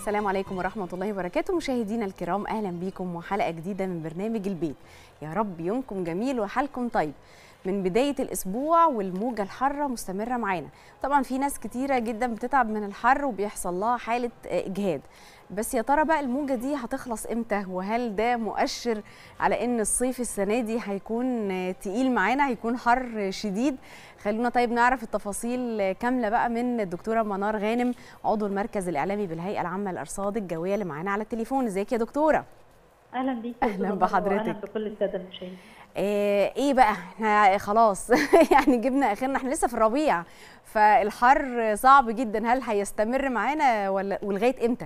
السلام عليكم ورحمة الله وبركاته مشاهدينا الكرام أهلا بيكم وحلقة جديدة من برنامج البيت يا رب يومكم جميل وحالكم طيب من بداية الأسبوع والموجة الحارة مستمرة معانا طبعا في ناس كتيرة جدا بتتعب من الحر وبيحصل لها حالة إجهاد بس يا ترى بقى الموجة دي هتخلص امتى وهل ده مؤشر على ان الصيف السنة دي هيكون تقيل معانا هيكون حر شديد خلونا طيب نعرف التفاصيل كاملة بقى من الدكتورة منار غانم عضو المركز الإعلامي بالهيئة العامة للأرصاد الجوية اللي معانا على التليفون ازيك يا دكتورة اهلا بيك أهلاً بحضرتك. اهلا بكل الساده المشاهدين آه، ايه بقى احنا خلاص يعني جبنا اخرنا احنا لسه في الربيع فالحر صعب جدا هل هيستمر معانا ولا ولغايه امتى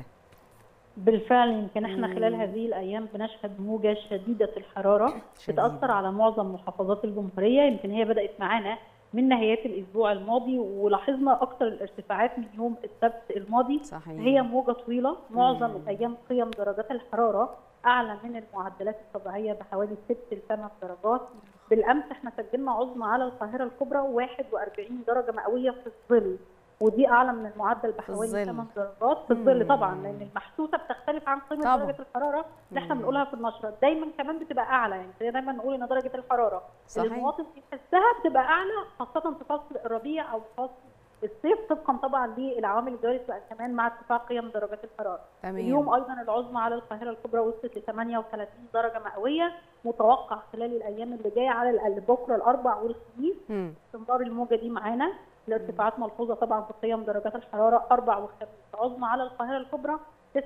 بالفعل يمكن احنا مم. خلال هذه الايام بنشهد موجه شديده الحراره شديدة. بتاثر على معظم محافظات الجمهوريه يمكن هي بدات معانا من نهايات الاسبوع الماضي ولاحظنا اكثر الارتفاعات من يوم السبت الماضي صحيح هي موجه طويله معظم مم. الايام قيم درجات الحراره اعلى من المعدلات الطبيعيه بحوالي 6 ل 8 درجات بالامس احنا سجلنا عظمى على القاهره الكبرى 41 درجه مئويه في الظل ودي اعلى من المعدل بحوالي الظل. 8 درجات في الظل مم. طبعا لان المحسوسه بتختلف عن قيمه طبعا. درجه الحراره اللي احنا مم. بنقولها في النشره دايما كمان بتبقى اعلى يعني خلينا دايما نقول ان درجه الحراره اللي صحيح المواطن بيحسها بتبقى اعلى خاصه في فصل الربيع او فصل الصيف طبقا طبعا للعوامل الجويه بتبقى كمان مع ارتفاع قيم درجات الحراره تمام اليوم ايضا العظمى على القاهره الكبرى وصلت ل 38 درجه مئويه متوقع خلال الايام اللي جايه على الاقل بكره الاربع والخميس مم. استمرار الموجه دي معانا الارتفاعات ملحوظه طبعا في قيم درجات الحراره اربع وخميس عظمى على القاهره الكبرى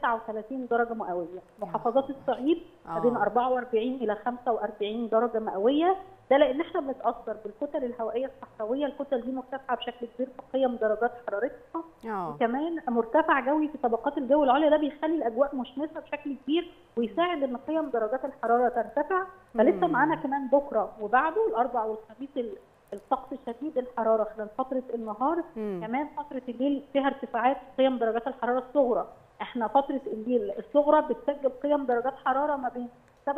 39 درجه مئويه محافظات الصعيد ما بين آه. 44 الى 45 درجه مئويه ده لان احنا بنتاثر بالكتل الهوائيه الصحراويه الكتل دي مرتفعه بشكل كبير في قيم درجات حرارتها اه وكمان مرتفع جوي في طبقات الجو العليا ده بيخلي الاجواء مشمسه بشكل كبير ويساعد ان قيم درجات الحراره ترتفع فلسه مم. معانا كمان بكره وبعده الاربع والخميس ال- الطقس شديد الحراره خلال فتره النهار مم. كمان فتره الليل فيها ارتفاعات في قيم درجات الحراره الصغرى احنا فتره الليل الصغرى بتسجل قيم درجات حراره ما بين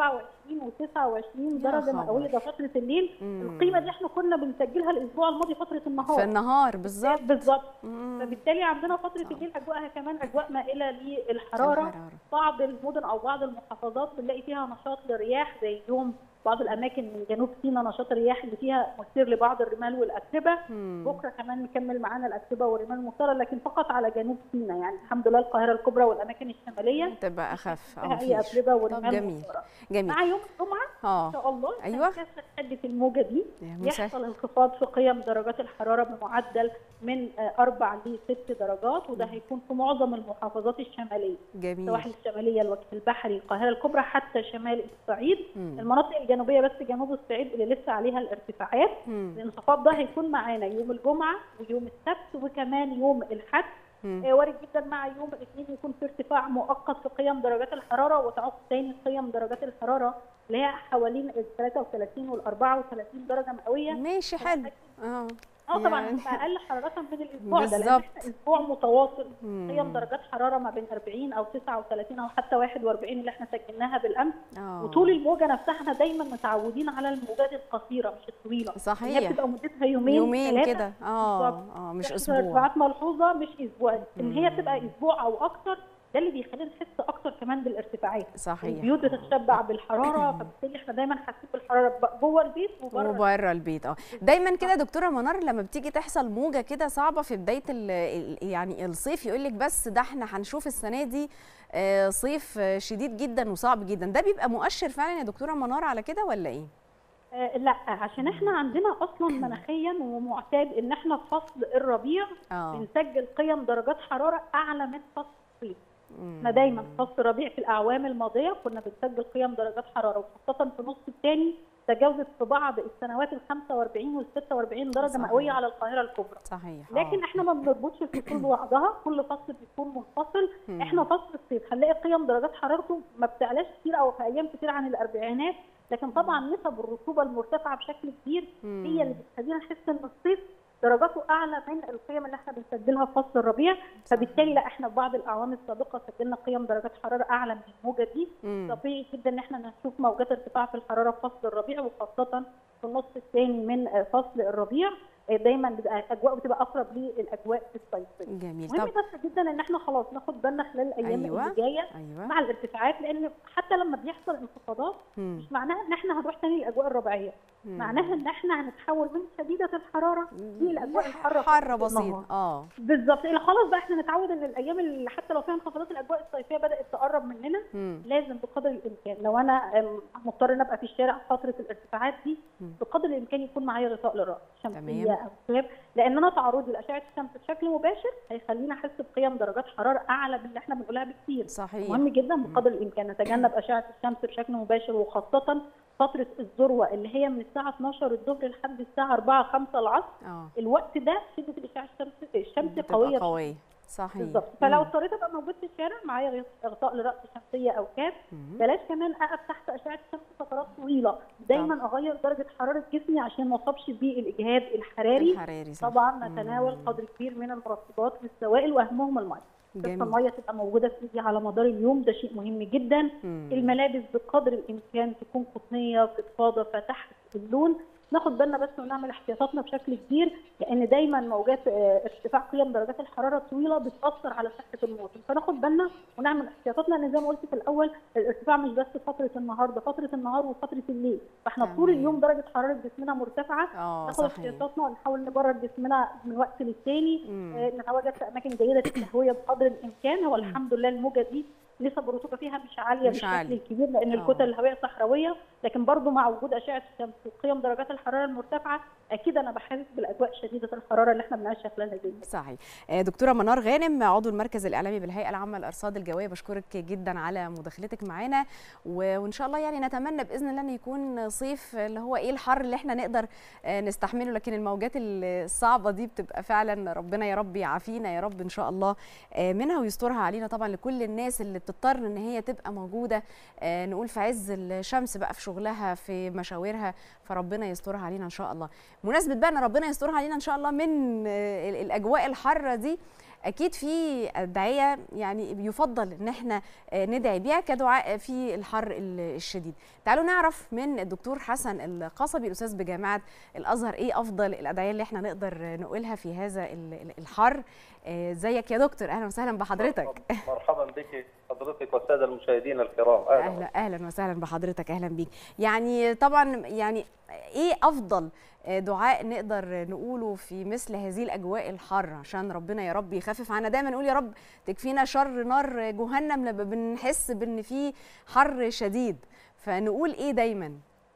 27 و 29 يا درجه خبر. مئويه ده فتره الليل مم. القيمه دي احنا كنا بنسجلها الاسبوع الماضي فتره النهار في النهار بالظبط بالظبط مم. فبالتالي عندنا فتره آه. الليل اجواءها كمان اجواء مائله للحراره الحرارة. بعض المدن او بعض المحافظات بنلاقي فيها نشاط للرياح زي اليوم بعض الاماكن من جنوب سيناء نشاط الرياح اللي فيها مثير لبعض الرمال والاتربه مم. بكره كمان نكمل معانا الاتربه والرمال المثيره لكن فقط على جنوب سيناء يعني الحمد لله القاهره الكبرى والاماكن الشماليه تبقى اخف اه فيها اي مفيش. اتربه طب ورمال جميل مثيره جميل مع يوم الجمعه ان اه شاء الله أيوة. تنكسر حده الموجه دي يا مسهل. يحصل انخفاض في قيم درجات الحراره بمعدل من آه، أربع لست درجات وده هيكون في معظم المحافظات الشماليه جميل السواحل الشماليه الوجه البحري القاهره الكبرى حتى شمال الصعيد مم. المناطق الجنوبيه بس جنوب الصعيد اللي لسه عليها الارتفاعات مم. الانخفاض ده هيكون معانا يوم الجمعه ويوم السبت وكمان يوم الحد مم. آه، وارد جدا مع يوم الاثنين يكون في ارتفاع مؤقت في قيم درجات الحراره وتعود تاني قيم درجات الحراره اللي هي حوالين ال 33 وال 34 درجه مئويه ماشي حلو اه اه طبعا يعني- هتبقى اقل حراره من الاسبوع ده لان بالظبط. احنا اسبوع متواصل مم. قيم درجات حراره ما بين 40 او 39 او حتى 41 اللي احنا سجلناها بالامس اه وطول الموجه نفسها احنا دايما متعودين على الموجات القصيره مش الطويله صحيح. هي بتبقى مدتها يومين يومين ثلاثة. كده اه بالظبط. اه مش تحصل اسبوع ارتفاعات ملحوظه مش اسبوع ان هي مم. تبقى اسبوع او اكتر ده اللي بيخلينا نحس اكتر كمان بالارتفاعات صحيح البيوت بتتشبع بالحراره فبالتالي احنا دايما حاسين بالحراره ب- جوه البيت وبره وبره البيت اه دايما كده دكتوره منار لما بتيجي تحصل موجه كده صعبه في بدايه ال ال- يعني الصيف يقول لك بس ده احنا هنشوف السنه دي آه، صيف آه، شديد جدا وصعب جدا ده بيبقى مؤشر فعلا يا دكتوره منار على كده ولا ايه آه لا عشان احنا عندنا اصلا مناخيا ومعتاد ان احنا في فصل الربيع اه بنسجل قيم درجات حراره اعلى من فصل الصيف مم. احنا دايما في فصل الربيع في الاعوام الماضيه كنا بنسجل قيم درجات حراره وخاصه في النص الثاني تجاوزت في بعض السنوات ال 45 وال 46 درجه صحيح. مئويه على القاهره الكبرى صحيح آه. لكن احنا ما بنربطش الفصول ببعضها كل فصل بيكون منفصل مم. احنا فصل الصيف هنلاقي قيم درجات حرارته ما بتعلاش كتير او في ايام كتير عن الاربعينات لكن طبعا نسب الرطوبه المرتفعه بشكل كبير مم. هي اللي بتخلينا نحس ان الصيف درجاته اعلى من القيم اللي احنا بنسجلها في فصل الربيع فبالتالي لا احنا في بعض الاعوام السابقه سجلنا قيم درجات حراره اعلى من الموجه دي مم. طبيعي جدا ان احنا نشوف موجات ارتفاع في الحراره في فصل الربيع وخاصه في النص الثاني من آه، فصل الربيع دايما بيبقى الاجواء بتبقى اقرب للاجواء الصيفيه جميل مهم طب بس جدا ان احنا خلاص ناخد بالنا خلال الايام أيوة. اللي جايه ايوه مع الارتفاعات لان حتى لما بيحصل انخفاضات مم. مش معناها ان احنا هنروح تاني للاجواء الربيعيه مم. معناها ان احنا هنتحول من شديده الحراره للاجواء الحاره في حر النهار. بسيط اه بالظبط إيه، خلاص بقى احنا نتعود ان الايام اللي حتى لو فيها انخفاضات الاجواء الصيفيه بدات تقرب مننا مم. لازم بقدر الامكان لو انا أم، مضطر ان ابقى في الشارع فتره الارتفاعات دي مم. بقدر الامكان يكون معايا غطاء للراس شمسيه تمام. او كاب لان انا تعرضي لاشعه الشمس بشكل مباشر هيخليني احس بقيم درجات حراره اعلى من اللي احنا بنقولها بكتير صحيح مهم جدا بقدر الامكان نتجنب اشعه الشمس بشكل مباشر وخاصه فتره الذروه اللي هي من الساعه 12 الظهر لحد الساعه 4 5 العصر اه الوقت ده شده الاشعه الشمس الشمس بتبقى قويه قويه صحيح بالظبط فلو مم. اضطريت ابقى موجود في الشارع معايا غطاء لراس شمسيه او كاب مم. بلاش كمان اقف تحت اشعه الشمس فترات طويله دايما اغير درجه حراره جسمي عشان ما اصابش بالاجهاد الحراري الحراري صح. طبعا نتناول قدر كبير من المرطبات والسوائل واهمهم الميه بس جميل الميه تبقى موجوده في ايدي على مدار اليوم ده شيء مهم جدا مم. الملابس بقدر الامكان تكون قطنيه فضفاضه فتحت اللون ناخد بالنا بس ونعمل احتياطاتنا بشكل كبير لان دايما موجات آه، ارتفاع قيم درجات الحراره الطويله بتاثر على صحه المواطن فناخد بالنا ونعمل احتياطاتنا لان زي ما قلت في الاول الارتفاع مش بس فتره النهار ده فتره النهار وفتره الليل فاحنا طول تمام. اليوم درجه حراره جسمنا مرتفعه اه ناخد صحيح احتياطاتنا ونحاول نبرد جسمنا من وقت للتاني مم. آه، نتواجد في اماكن جيده التهويه بقدر الامكان هو الحمد لله الموجه دي نسب الرطوبه فيها مش عاليه مش بالشكل عالية. الكبير لان آه. الكتل الهوائيه صحراويه لكن برضو مع وجود اشعه الشمس وقيم درجات الحراره المرتفعه اكيد انا بحس بالاجواء شديده الحراره اللي احنا بنعيشها خلال هذه الفترة. صحيح آه، دكتوره منار غانم عضو المركز الاعلامي بالهيئه العامه للارصاد الجويه بشكرك جدا على مداخلتك معانا و- وان شاء الله يعني نتمنى باذن الله ان يكون صيف اللي هو ايه الحر اللي احنا نقدر آه، نستحمله لكن الموجات الصعبه دي بتبقى فعلا ربنا يا رب يعافينا يا رب ان شاء الله آه، منها ويسترها علينا طبعا لكل الناس اللي بتضطر ان هي تبقى موجوده آه، نقول في عز الشمس بقى في شغلها في مشاورها فربنا يسترها علينا ان شاء الله مناسبه بقى ان ربنا يسترها علينا ان شاء الله من آه، ال- الاجواء الحاره دي اكيد في ادعيه يعني يفضل ان احنا آه، ندعي بيها كدعاء في الحر ال- الشديد تعالوا نعرف من الدكتور حسن القصبي الاستاذ بجامعه الازهر ايه افضل الادعيه اللي احنا نقدر نقولها في هذا ال- ال- الحر آه، ازيك يا دكتور اهلا وسهلا بحضرتك مرحبا بك حضرتك والساده المشاهدين الكرام اهلا اهلا اهلا وسهلا بحضرتك اهلا بيك يعني طبعا يعني ايه افضل آه، دعاء نقدر نقوله في مثل هذه الاجواء الحاره عشان ربنا يا رب يخفف عنا دايما نقول يا رب تكفينا شر نار جهنم لما بنحس بان في حر شديد فنقول ايه دائما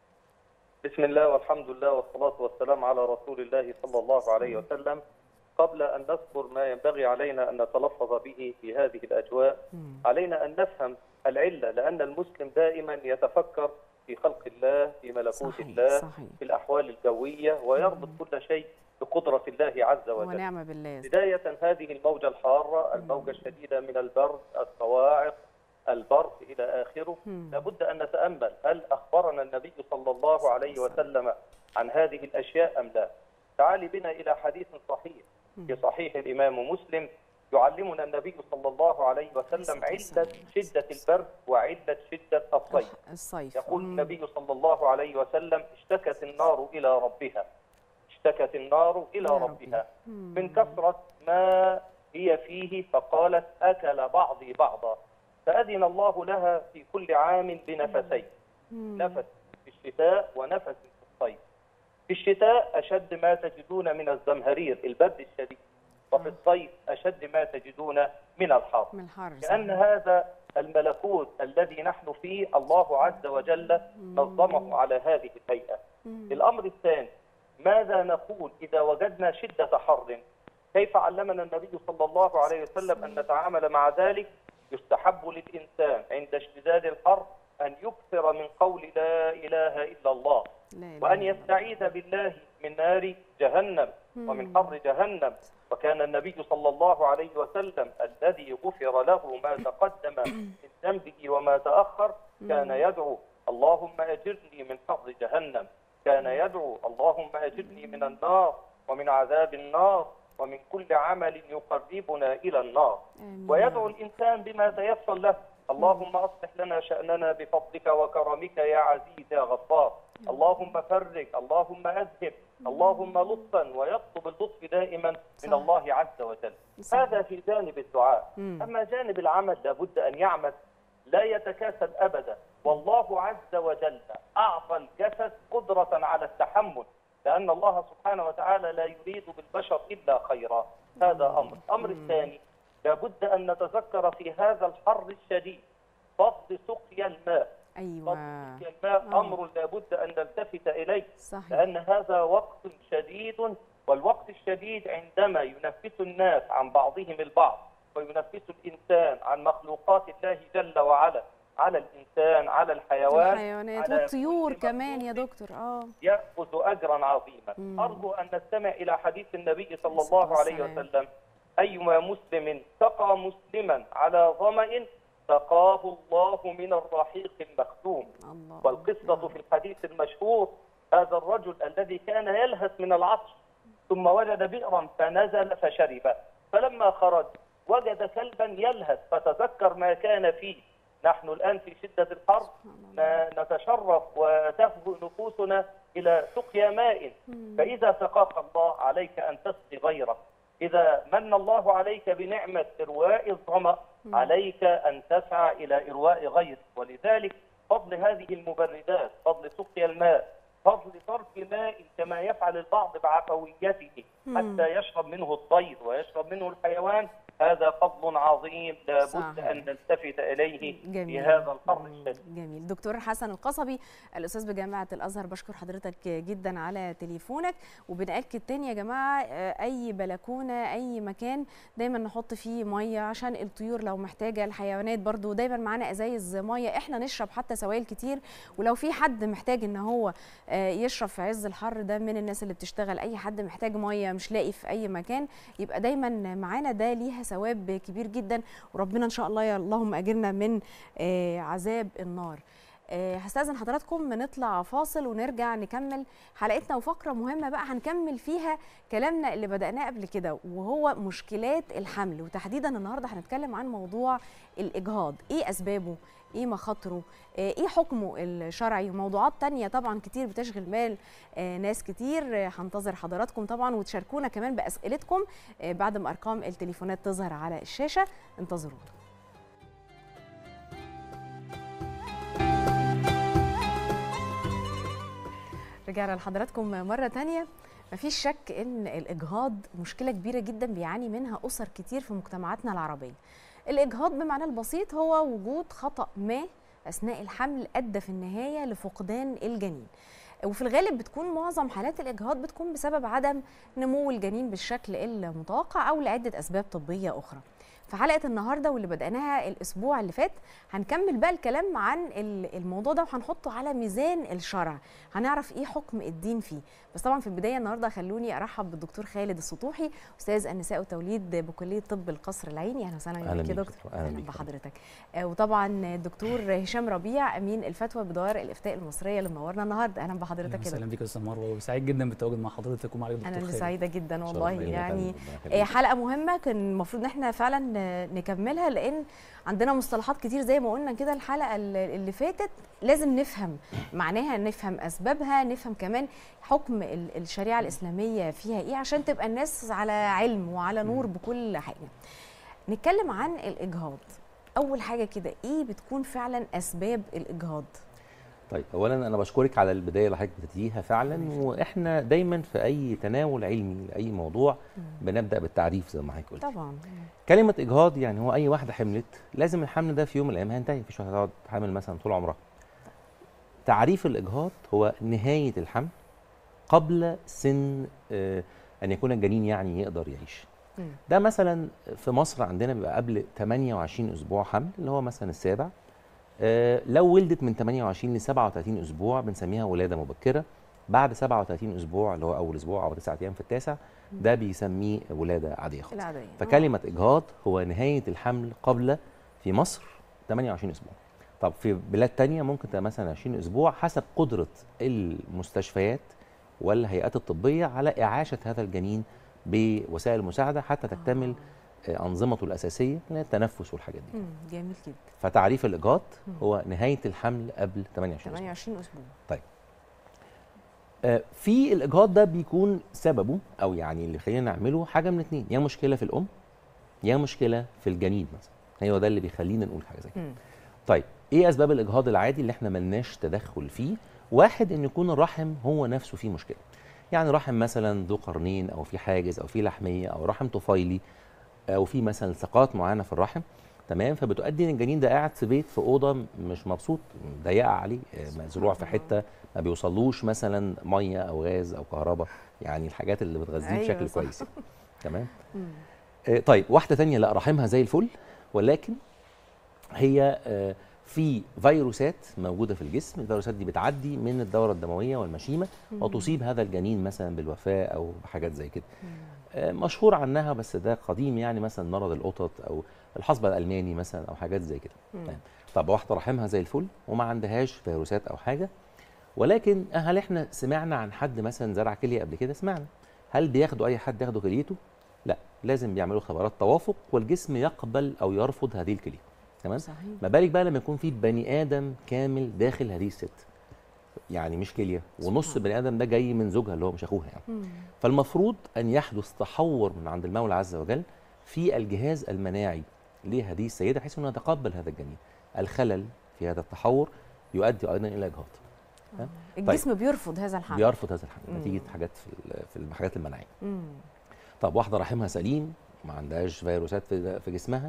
بسم الله والحمد لله والصلاه والسلام على رسول الله صلى الله عليه وسلم قبل ان نذكر ما ينبغي علينا ان نتلفظ به في هذه الاجواء علينا ان نفهم العله لان المسلم دائما يتفكر في خلق الله في ملكوت صحيح الله صحيح في الاحوال الجويه ويربط كل شيء بقدره الله عز وجل ونعم بالله بداية هذه الموجة الحارة الموجة الشديدة من البرد الصواعق البرد إلى آخره مم. لابد أن نتأمل هل أخبرنا النبي صلى الله عليه وسلم عن هذه الأشياء أم لا تعالي بنا إلى حديث صحيح في صحيح الإمام مسلم يعلمنا النبي صلى الله عليه وسلم علة شدة البرد وعلة شدة الصيف الصيف يقول مم. النبي صلى الله عليه وسلم اشتكت النار إلى ربها اشتكت النار إلى يا ربها مم. من كثرة ما هي فيه فقالت أكل بعضي بعضا فأذن الله لها في كل عام بنفسين مم. نفس في الشتاء ونفس في الصيف في الشتاء أشد ما تجدون من الزمهرير البرد الشديد وفي الصيف أشد ما تجدون من الحر من الحر لأن هذا الملكوت الذي نحن فيه الله عز وجل نظمه على هذه الهيئة مم. الأمر الثاني ماذا نقول إذا وجدنا شدة حر كيف علمنا النبي صلى الله عليه وسلم أن نتعامل مع ذلك يستحب للإنسان عند اشتداد الحر أن يكثر من قول لا إله إلا الله لا إله وأن إلا الله. يستعيذ بالله من نار جهنم ومن حر جهنم وكان النبي صلى الله عليه وسلم الذي غفر له ما تقدم من ذنبه وما تأخر كان يدعو اللهم أجرني من حر جهنم كان يدعو اللهم أجرني من النار ومن عذاب النار ومن كل عمل يقربنا إلى النار آمين. ويدعو الإنسان بما تيسر له اللهم أصلح لنا شأننا بفضلك وكرمك يا عزيز يا غفار اللهم فرج اللهم أذهب اللهم لطفا ويطلب اللطف دائما من صح. الله عز وجل صح. هذا في جانب الدعاء مم. أما جانب العمل لابد أن يعمل لا يتكاسل أبدا والله عز وجل أعطى الجسد قدرة على التحمل لأن الله سبحانه وتعالى لا يريد بالبشر إلا خيرا هذا أمر أمر الثاني لابد أن نتذكر في هذا الحر الشديد فضل سقيا الماء ايوه فضل سقيا الماء آه. أمر لابد أن نلتفت إليه صحيح لأن هذا وقت شديد والوقت الشديد عندما ينفس الناس عن بعضهم البعض وينفس الإنسان عن مخلوقات الله جل وعلا على الإنسان على الحيوان الحيوانات على والطيور كل كمان يا مخلوق دكتور اه يأخذ أجرا عظيما مم. أرجو أن نستمع إلى حديث النبي صلى الصلاة الله عليه والسلام. وسلم أيما مسلم سقى مسلما على ظمأ سقاه الله من الرحيق المختوم الله والقصة في الحديث المشهور هذا الرجل الذي كان يلهث من العطش ثم وجد بئرا فنزل فشرب فلما خرج وجد كلبا يلهث فتذكر ما كان فيه نحن الآن في شدة الحر ن- نتشرف وتهفو نفوسنا إلى سقيا ماء فإذا سقاك الله عليك أن تسقي غيرك إذا من الله عليك بنعمة إرواء الظمأ عليك أن تسعى إلى إرواء غيرك ولذلك فضل هذه المبردات فضل سقيا الماء فضل صرف ماء كما يفعل البعض بعفويته حتى يشرب منه الطير ويشرب منه الحيوان هذا فضل عظيم لابد صحيح. أن نلتفت إليه في جميل. هذا الحر مم. الشديد جميل دكتور حسن القصبي الاستاذ بجامعه الازهر بشكر حضرتك جدا على تليفونك وبنأكد تاني يا جماعه آه، اي بلكونه اي مكان دايما نحط فيه ميه عشان الطيور لو محتاجه الحيوانات برضو دايما معانا ازايز ميه احنا نشرب حتى سوائل كتير ولو في حد محتاج ان هو آه، يشرب في عز الحر ده من الناس اللي بتشتغل اي حد محتاج ميه مش لاقي في اي مكان يبقى دايما معانا ده ليها ثواب كبير جدا وربنا ان شاء الله يا اللهم اجرنا من آه، عذاب النار آه، هستأذن حضراتكم نطلع فاصل ونرجع نكمل حلقتنا وفقرة مهمة بقى هنكمل فيها كلامنا اللي بدأناه قبل كده وهو مشكلات الحمل وتحديدا النهاردة هنتكلم عن موضوع الإجهاض إيه أسبابه ايه مخاطره آه، ايه حكمه الشرعي وموضوعات تانية طبعا كتير بتشغل بال آه، ناس كتير آه، هنتظر حضراتكم طبعا وتشاركونا كمان بأسئلتكم آه، بعد ما أرقام التليفونات تظهر على الشاشة انتظرونا رجعنا لحضراتكم مرة تانية مفيش شك ان الاجهاض مشكله كبيره جدا بيعاني منها اسر كتير في مجتمعاتنا العربيه الاجهاض بمعنى البسيط هو وجود خطا ما اثناء الحمل ادى في النهايه لفقدان الجنين وفي الغالب بتكون معظم حالات الاجهاض بتكون بسبب عدم نمو الجنين بالشكل المتوقع او لعده اسباب طبيه اخرى في حلقه النهارده واللي بدأناها الاسبوع اللي فات هنكمل بقى الكلام عن ال- الموضوع ده وهنحطه على ميزان الشرع هنعرف ايه حكم الدين فيه بس طبعا في البدايه النهارده خلوني ارحب بالدكتور خالد السطوحي استاذ النساء والتوليد بكليه طب القصر العيني اهلا وسهلا أهلا بك يا بيك دكتور دكتور، أهلا بيك. بحضرتك آه، وطبعا الدكتور هشام ربيع امين الفتوى بدوار الافتاء المصريه اللي منورنا النهارده اهلا بحضرتك اهلا يا وسهلا دكتور بيك يا استاذ مروه وسعيد جدا بالتواجد مع حضرتك ومع الدكتور انا اللي خالد. سعيده جدا والله شرف لينا يعني فعلاً، ربنا آه، يخليك. حلقه مهمه كان المفروض ان احنا فعلا آه، نكملها لان عندنا مصطلحات كتير زي ما قلنا كده الحلقه اللي اللي فاتت لازم نفهم معناها نفهم اسبابها نفهم كمان حكم ال- الشريعه الاسلاميه فيها ايه عشان تبقى الناس على علم وعلى نور بكل حاجه نتكلم عن الاجهاض اول حاجه كده ايه بتكون فعلا اسباب الاجهاض طيب اولا انا بشكرك على البدايه اللي حضرتك بتديها فعلا واحنا دايما في اي تناول علمي لاي موضوع بنبدا بالتعريف زي ما حضرتك قلت طبعا كلمه اجهاض يعني هو اي واحده حملت لازم الحمل ده في يوم من الايام هينتهي مفيش واحده تقعد حامل مثلا طول عمرها تعريف الاجهاض هو نهايه الحمل قبل سن آه، ان يكون الجنين يعني يقدر يعيش مم. ده مثلا في مصر عندنا بيبقى قبل 28 اسبوع حمل اللي هو مثلا السابع آه، لو ولدت من 28 ل 37 اسبوع بنسميها ولاده مبكره بعد 37 اسبوع اللي هو اول اسبوع او 9 ايام في التاسع ده بيسميه ولاده عاديه خالص العاديه فكلمه اجهاض هو نهايه الحمل قبل في مصر 28 اسبوع طب في بلاد تانية ممكن تبقى مثلا 20 اسبوع حسب قدره المستشفيات والهيئات الطبيه على اعاشه هذا الجنين بوسائل مساعده حتى تكتمل آه، انظمته الاساسيه اللي هي التنفس والحاجات دي مم، جميل جدا فتعريف الاجهاض هو نهايه الحمل قبل 28 اسبوع 28 اسبوع آه، في الاجهاض ده بيكون سببه او يعني اللي خلينا نعمله حاجه من اتنين يا مشكله في الام يا مشكله في الجنين مثلا هو ده اللي بيخلينا نقول حاجه زي كده مم. طيب ايه اسباب الاجهاض العادي اللي احنا ملناش تدخل فيه واحد ان يكون الرحم هو نفسه فيه مشكله يعني رحم مثلا ذو قرنين او في حاجز او في لحميه او رحم طفيلي او في مثلا التقاط معينه في الرحم تمام فبتؤدي ان الجنين ده قاعد في بيت في اوضه مش مبسوط ضيقه عليه آه، مزروع في حته ما بيوصلوش مثلا ميه او غاز او كهرباء يعني الحاجات اللي بتغذيه أيوة بشكل صح. كويس تمام مم. آه، طيب واحده تانية لا رحمها زي الفل ولكن هي آه، في فيروسات موجوده في الجسم الفيروسات دي بتعدي من الدوره الدمويه والمشيمه وتصيب هذا الجنين مثلا بالوفاه او بحاجات زي كده آه، مشهور عنها بس ده قديم يعني مثلا مرض القطط او الحصبه الالماني مثلا او حاجات زي كده مم. تمام. طب واحده رحمها زي الفل وما عندهاش فيروسات او حاجه ولكن هل احنا سمعنا عن حد مثلا زرع كليه قبل كده سمعنا هل بياخدوا اي حد ياخدوا كليته لا لازم بيعملوا اختبارات توافق والجسم يقبل او يرفض هذه الكليه تمام صحيح ما بالك بقى لما يكون في بني ادم كامل داخل هذه الست يعني مش كليه ونص سبحان البني ادم ده جاي من زوجها اللي هو مش اخوها يعني مم. فالمفروض ان يحدث تحور من عند المولى عز وجل في الجهاز المناعي لهذه السيده بحيث انه يتقبل هذا الجنين الخلل في هذا التحور يؤدي ايضا الى اجهاض تمام؟ الجسم بيرفض هذا الحمل بيرفض هذا الحمل مم. نتيجه حاجات في ال- في الحاجات المناعيه مم. طب واحده رحمها سليم ما عندهاش فيروسات في في جسمها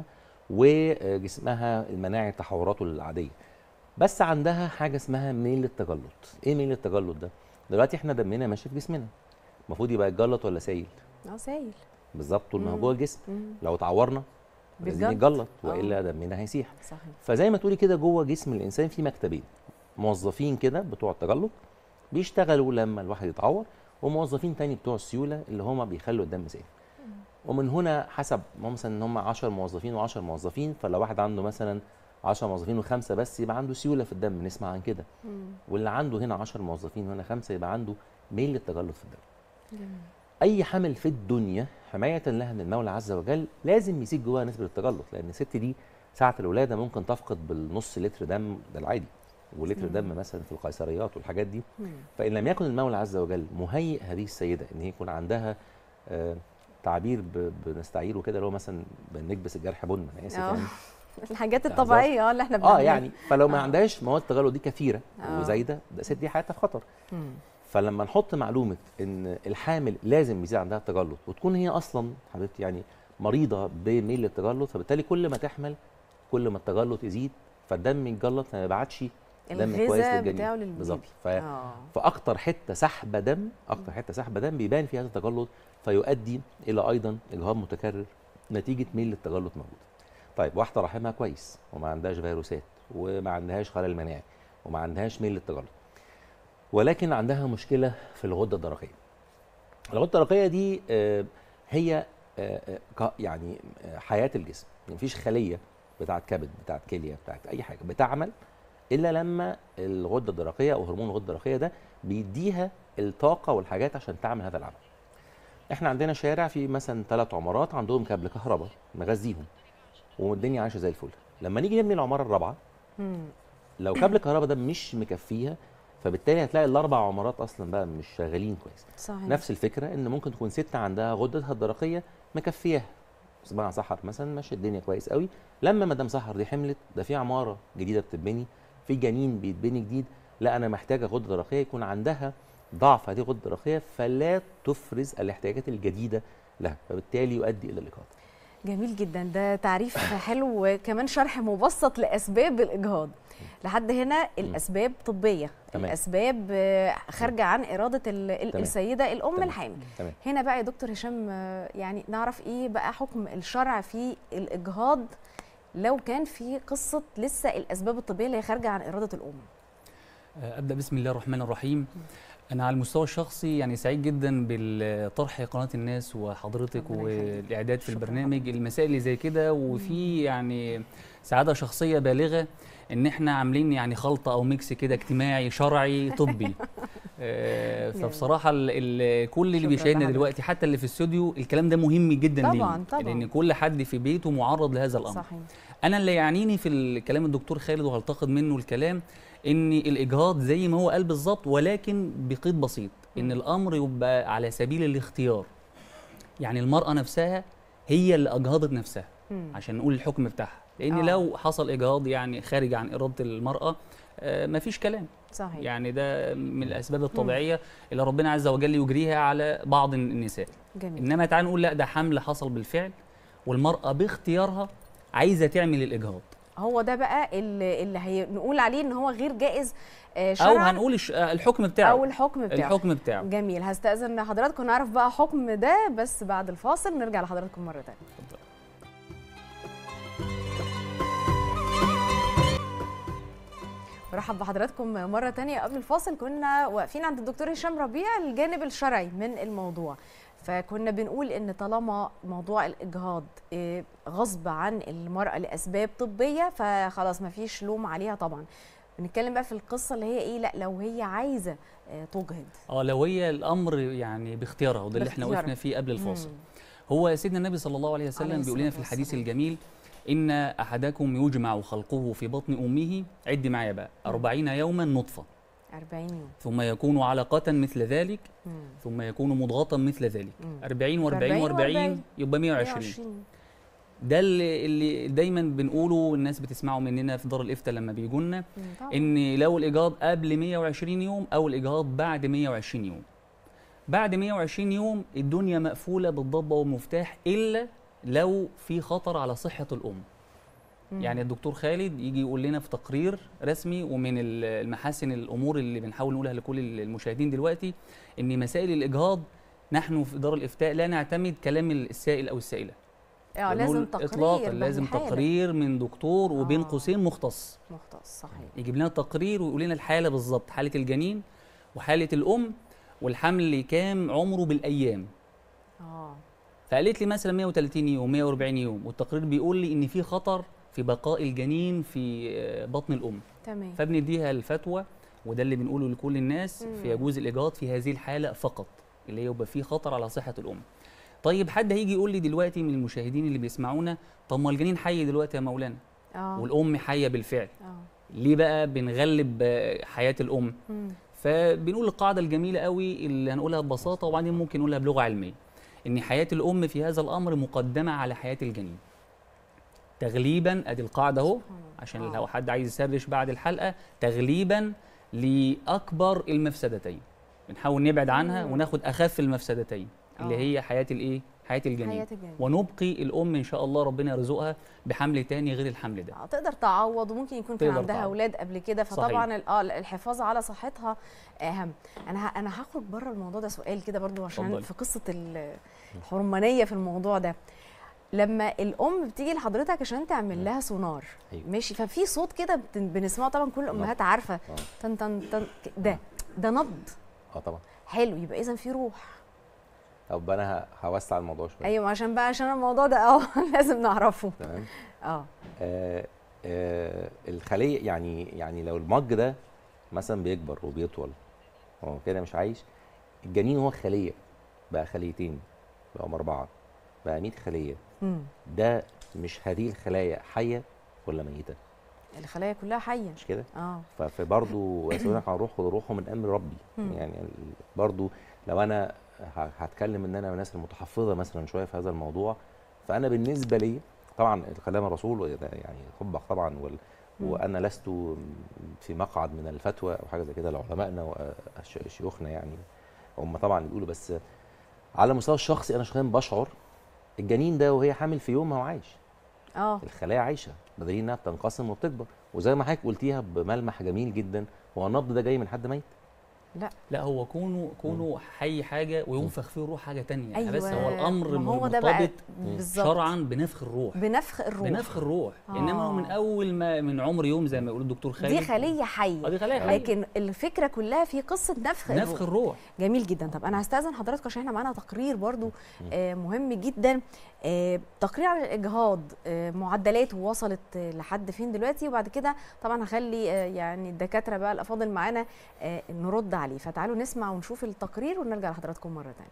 وجسمها المناعي تحوراته العاديه بس عندها حاجه اسمها ميل التجلط ايه ميل التجلط ده دلوقتي احنا دمنا ماشي في جسمنا المفروض يبقى يتجلط ولا سايل اه سايل بالظبط طول ما هو مم. جوه الجسم مم. لو اتعورنا لازم بيتجلط. يتجلط آه. والا دمنا هيسيح صحيح فزي ما تقولي كده جوه جسم الانسان في مكتبين موظفين كده بتوع التجلط بيشتغلوا لما الواحد يتعور وموظفين تاني بتوع السيوله اللي هم بيخلوا الدم سائل ومن هنا حسب ما مثلا ان هم 10 موظفين و10 موظفين فلو واحد عنده مثلا 10 موظفين وخمسه بس يبقى عنده سيوله في الدم نسمع عن كده مم. واللي عنده هنا 10 موظفين وهنا خمسه يبقى عنده ميل للتجلط في الدم جميل. اي حمل في الدنيا حمايه لها من المولى عز وجل لازم يزيد جواها نسبه التجلط لان الست دي ساعه الولاده ممكن تفقد بالنص لتر دم ده العادي ولتر مم. دم مثلا في القيصريات والحاجات دي مم. فان لم يكن المولى عز وجل مهيئ هذه السيده ان هي يكون عندها آه تعبير ب- بنستعيره كده اللي هو مثلا بنكبس الجرح بن انا اسف آه. يعني الحاجات يعني الطبيعيه اه اللي احنا اه بنعملها يعني فلو ما آه. عندهاش مواد التجلط دي كثيره آه. وزايده ده الست دي حياتها في خطر مم. فلما نحط معلومه ان الحامل لازم يزيد عندها التجلط وتكون هي اصلا حبيبتي يعني مريضه بميل للتجلط فبالتالي كل ما تحمل كل ما التجلط يزيد فالدم يتجلط ما يبعتش دم كويس الغذاء للجنين بتاعه للبيبي بالظبط ف... اه فاكتر حته سحب دم اكتر حته سحب دم بيبان فيها هذا التجلط فيؤدي الى ايضا اجهاض متكرر نتيجه ميل للتجلط موجود طيب واحده رحمها كويس وما عندهاش فيروسات وما عندهاش خلل مناعي وما عندهاش ميل للتجلط ولكن عندها مشكله في الغده الدرقيه الغده الدرقيه دي آه، هي آه، آه، ك- يعني آه، حياه الجسم مفيش خليه بتاعت كبد بتاعت كليه بتاعت اي حاجه بتعمل الا لما الغده الدرقيه او هرمون الغده الدرقيه ده بيديها الطاقه والحاجات عشان تعمل هذا العمل احنا عندنا شارع في مثلا ثلاث عمارات عندهم كابل كهرباء مغذيهم والدنيا عايشه زي الفل لما نيجي نبني العماره الرابعه مم. لو كابل الكهرباء ده مش مكفيها فبالتالي هتلاقي الاربع عمارات اصلا بقى مش شغالين كويس صحيح نفس الفكره ان ممكن تكون ست عندها غدتها الدرقيه مكفياها اسمها سحر مثلا ماشيه الدنيا كويس قوي لما مدام سحر دي حملت ده في عماره جديده بتتبني في جنين بيتبني جديد لا انا محتاجه غده درقيه يكون عندها ضعف هذه الغده الدرقيه فلا تفرز الاحتياجات الجديده لها فبالتالي يؤدي الى الاجهاض جميل جدا ده تعريف حلو وكمان شرح مبسط لاسباب الاجهاض لحد هنا الاسباب طبيه تمام. الاسباب آه، خارجه عن اراده ال- ال- تمام. السيده الام تمام. الحامل تمام هنا بقى يا دكتور هشام آه، يعني نعرف ايه بقى حكم الشرع في الاجهاض لو كان في قصه لسه الاسباب الطبيه اللي هي خارجه عن اراده الام ابدا بسم الله الرحمن الرحيم انا على المستوى الشخصي يعني سعيد جدا بالطرح قناه الناس وحضرتك ربنا يخليك. والاعداد في شكراً. البرنامج المسائل اللي زي كده وفي يعني سعاده شخصيه بالغه ان احنا عاملين يعني خلطه او ميكس كده اجتماعي شرعي طبي آه، جميل. فبصراحه ال ال كل اللي شكراً بيشاهدنا لحضرتك. دلوقتي حتى اللي في الاستوديو الكلام ده مهم جدا طبعاً، لينا طبعاً. لان كل حد في بيته معرض لهذا الامر صحيح انا اللي يعنيني في الكلام الدكتور خالد وهلتقط منه الكلام ان الاجهاض زي ما هو قال بالظبط ولكن بقيد بسيط ان الامر يبقى على سبيل الاختيار يعني المراه نفسها هي اللي اجهضت نفسها مم. عشان نقول الحكم بتاعها لان آه. لو حصل اجهاض يعني خارج عن اراده المراه آه، مفيش كلام صحيح يعني ده من الاسباب الطبيعيه اللي ربنا عز وجل يجريها على بعض النساء جميل انما تعال نقول لا ده حمل حصل بالفعل والمراه باختيارها عايزه تعمل الاجهاض هو ده بقى اللي, اللي هنقول عليه ان هو غير جائز آه، او شرعا هنقول الش- آه، الحكم بتاعه او الحكم بتاعه الحكم بتاعه جميل هستأذن حضراتكم نعرف بقى حكم ده بس بعد الفاصل نرجع لحضراتكم مرة تانية برحب بحضراتكم مرة تانية قبل الفاصل كنا واقفين عند الدكتور هشام ربيع الجانب الشرعي من الموضوع فكنا بنقول ان طالما موضوع الاجهاض آه، غصب عن المرأة لأسباب طبية فخلاص مفيش لوم عليها طبعا بنتكلم بقى في القصة اللي هي ايه لا لو هي عايزة آه، تجهض اه لو هي الامر يعني باختيارها وده اللي احنا باختيارها. وقفنا فيه قبل الفاصل مم. هو سيدنا النبي صلى الله عليه عليه وسلم بيقول لنا في الصلاة الحديث والسلام. الجميل ان احدكم يجمع خلقه في بطن امه عد معايا بقى أربعين يوما نطفه 40 يوم ثم يكون علقة مثل ذلك مم. ثم يكون مضغة مثل ذلك مم. 40 و40 40 و40 يبقى 120 120 ده اللي, اللي دايما بنقوله الناس بتسمعه مننا في دار الافتاء لما بيجوا لنا مم، طبعاً. ان لو الاجهاض قبل 120 يوم او الاجهاض بعد 120 يوم بعد 120 يوم الدنيا مقفوله بالضبه والمفتاح الا لو في خطر على صحه الام مم. يعني الدكتور خالد يجي يقول لنا في تقرير رسمي ومن ال- المحاسن الامور اللي بنحاول نقولها لكل المشاهدين دلوقتي ان مسائل الاجهاض نحن في دار الافتاء لا نعتمد كلام السائل او السائله اه لازم بنقول تقرير اطلاقا لازم بالحالة. تقرير من دكتور وبين آه. قوسين مختص مختص صحيح يجيب لنا تقرير ويقول لنا الحاله بالظبط حاله الجنين وحاله الام والحمل كام عمره بالايام اه فقالت لي مثلا 130 يوم 140 يوم والتقرير بيقول لي ان في خطر في بقاء الجنين في آه، بطن الام تمام فبنديها الفتوى وده اللي بنقوله لكل الناس مم. فيجوز الاجهاض في هذه الحاله فقط اللي هي يبقى فيه خطر على صحه الام طيب حد هيجي يقول لي دلوقتي من المشاهدين اللي بيسمعونا طب ما الجنين حي دلوقتي يا مولانا اه والام حيه بالفعل اه ليه بقى بنغلب آه، حياه الام مم. فبنقول القاعده الجميله قوي اللي هنقولها ببساطه وبعدين ممكن نقولها بلغه علميه ان حياه الام في هذا الامر مقدمه على حياه الجنين تغليبا ادي القاعده اهو سبحان الله. عشان آه. لو حد عايز يسرش بعد الحلقه تغليبا لاكبر المفسدتين بنحاول نبعد عنها مم. وناخد اخف المفسدتين اللي آه. هي حياه الايه حياه الجنين حياة الجنين ونبقي الام ان شاء الله ربنا يرزقها بحمل تاني غير الحمل ده آه، تقدر تعوض وممكن يكون كان تقدر عندها تعوض. اولاد قبل كده فطبعا ال- اه الحفاظ على صحتها اهم انا ه- انا هخرج بره الموضوع ده سؤال كده برضو عشان اتفضلي. في قصه ال- الحرمانيه في الموضوع ده لما الام بتيجي لحضرتك عشان تعمل لها سونار أيوة. ماشي ففي صوت كده بت- بنسمعه طبعا كل الامهات عارفه آه. تن تن تن ك- ده ده نبض اه طبعا حلو يبقى اذا في روح طب انا ه- هوسع الموضوع شويه ايوه عشان بقى عشان الموضوع ده اه لازم نعرفه تمام اه آه آه الخليه يعني يعني لو المج ده مثلا بيكبر وبيطول هو كده مش عايش الجنين هو خليه بقى خليتين بقى اربعه بقى 100 خليه امم ده مش هذه الخلايا حيه ولا ميته الخلايا كلها حيه مش كده اه فبرضه يسألونك عن روح وروحه من امر ربي مم. يعني برضه لو انا ه- هتكلم ان انا من الناس المتحفظه مثلا شويه في هذا الموضوع فانا بالنسبه لي طبعا كلام الرسول وده يعني خبق طبعا وال مم. وانا لست في مقعد من الفتوى او حاجه زي كده لعلمائنا وشيوخنا يعني هم طبعا بيقولوا بس على المستوى الشخصي انا شخصيا بشعر الجنين ده وهي حامل في يوم ما هو عايش اه الخلايا عايشه بدليل انها بتنقسم وبتكبر وزي ما حضرتك قلتيها بملمح جميل جدا هو النبض ده جاي من حد ميت لا لا هو كونه كونه حي حاجه وينفخ فيه روح حاجه تانية ايوه بس هو الامر ما هو ده بقى مرتبط بالظبط شرعا بنفخ الروح بنفخ الروح بنفخ الروح آه. انما هو من اول ما من عمر يوم زي ما يقول الدكتور خالد دي خليه حيه آه، دي خليه حية. لكن الفكره كلها في قصه نفخ نفخ الروح الروح جميل جدا طب انا هستاذن حضرتك عشان احنا معانا تقرير برضو آه مهم جدا آه تقرير عن الاجهاض آه معدلاته وصلت آه لحد فين دلوقتي وبعد كده طبعا هخلي آه يعني الدكاتره بقى الافاضل معانا آه نرد عليه فتعالوا نسمع ونشوف التقرير ونرجع لحضراتكم مره ثانيه